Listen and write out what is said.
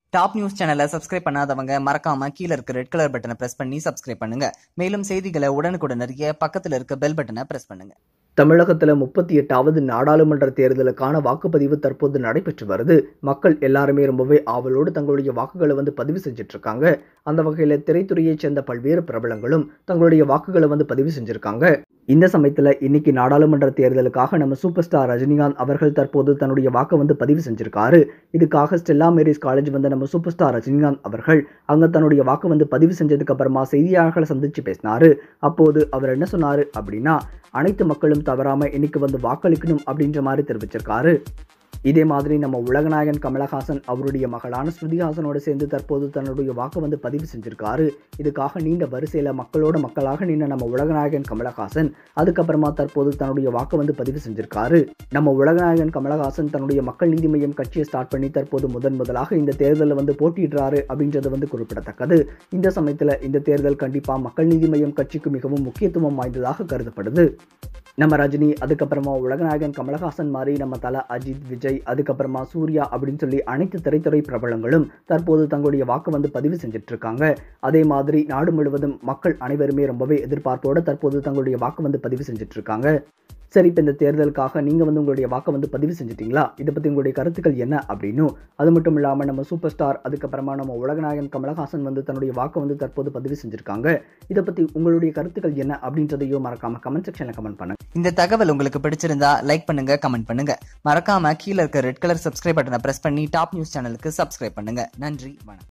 top news சேனலை subscribe பண்ணாதவங்க மறக்காம கீழ இருக்க ரெட் கலர் பட்டனை பிரஸ் பண்ணி சப்ஸ்கிரைப் பண்ணுங்க மேலும் செய்திகளை உடனுக்குடன் அறிய பக்கத்துல இருக்க பெல் பட்டனை பிரஸ் பண்ணுங்க தமிழகத்தில் முப்பத்தி எட்டாவது நாடாளுமன்ற தேர்தலுக்கான வாக்குப்பதிவு தற்போது நடைபெற்று வருது மக்கள் எல்லாருமே ரொம்பவே ஆவலோடு தங்களுடைய வாக்குகளை வந்து பதிவு செஞ்சுட்டு இருக்காங்க அந்த வகையில் திரைத்துறையைச் சேர்ந்த பல்வேறு பிரபலங்களும் தங்களுடைய வாக்குகளை வந்து பதிவு செஞ்சிருக்காங்க இந்த சமயத்தில் இன்னைக்கு நாடாளுமன்ற தேர்தலுக்காக நம்ம சூப்பர் ஸ்டார் ரஜினிகாந்த் அவர்கள் தற்போது தன்னுடைய வாக்கை வந்து பதிவு செஞ்சிருக்காரு இதுக்காக ஸ்டெல்லா மேரிஸ் காலேஜ் வந்த நம்ம சூப்பர் ஸ்டார் ரஜினிகாந்த் அவர்கள் அங்கே தன்னுடைய வாக்கை வந்து பதிவு செஞ்சதுக்கு அப்புறமா செய்தியாளர்களை சந்திச்சு பேசினாரு அப்போது அவர் என்ன சொன்னாரு அப்படின்னா அனைத்து மக்களும் தவறாம இன்னைக்கு வந்து வாக்களிக்கணும் அப்படின்ற மாதிரி தெரிவிச்சிருக்காரு இதே மாதிரி நம்ம உலகநாயகன் கமலஹாசன் அவருடைய மகளான ஸ்ருதிஹாசனோட சேர்ந்து தற்போது தன்னுடைய வாக்கை வந்து பதிவு செஞ்சிருக்காரு இதுக்காக நீண்ட வரிசையில் மக்களோட மக்களாக நின்ற நம்ம உலகநாயகன் கமலஹாசன் அதுக்கப்புறமா தற்போது தன்னுடைய வாக்கை வந்து பதிவு செஞ்சிருக்காரு நம்ம உலகநாயகன் கமலஹாசன் தன்னுடைய மக்கள் நீதி மையம் கட்சியை ஸ்டார்ட் பண்ணி தற்போது முதன் முதலாக இந்த தேர்தலில் வந்து போட்டியிடுறாரு அப்படின்றது வந்து குறிப்பிடத்தக்கது இந்த சமயத்தில் இந்த தேர்தல் கண்டிப்பாக மக்கள் நீதி மையம் கட்சிக்கு மிகவும் முக்கியத்துவம் வாய்ந்ததாக கருதப்படுது நம்ம ரஜினி அதுக்கப்புறமா உலகநாயகன் கமலஹாசன் மாதிரி நம்ம தல அஜித் விஜய் அதுக்கப்புறமா சூர்யா அப்படின்னு சொல்லி அனைத்து திரைத்துறை பிரபலங்களும் தற்போது தங்களுடைய வாக்கு வந்து பதிவு செஞ்சுட்டு இருக்காங்க அதே மாதிரி நாடு முழுவதும் மக்கள் அனைவருமே ரொம்பவே எதிர்பார்ப்போட தற்போது தங்களுடைய வாக்கு வந்து பதிவு செஞ்சுட்டு இருக்காங்க சரி இப்போ இந்த தேர்தலுக்காக நீங்கள் வந்து உங்களுடைய வாக்கை வந்து பதிவு செஞ்சிட்டீங்களா இதை பற்றி உங்களுடைய கருத்துக்கள் என்ன அப்படின்னும் அது மட்டும் இல்லாமல் நம்ம சூப்பர் ஸ்டார் அதுக்கப்புறமா நம்ம உலகநாயகன் கமலஹாசன் வந்து தன்னுடைய வாக்கை வந்து தற்போது பதிவு செஞ்சுருக்காங்க இதை பற்றி உங்களுடைய கருத்துக்கள் என்ன அப்படின்றதையும் மறக்காம கமெண்ட் செக்ஷனில் கமெண்ட் பண்ணுங்க இந்த தகவல் உங்களுக்கு பிடிச்சிருந்தா லைக் பண்ணுங்க கமெண்ட் பண்ணுங்க மறக்காம கீழ இருக்க ரெட் கலர் சப்ஸ்கிரைப் பட்டனை பிரஸ் பண்ணி டாப் நியூஸ் சேனலுக்கு சப்ஸ்கிரைப் பண்ணுங்க நன்றி வணக்கம்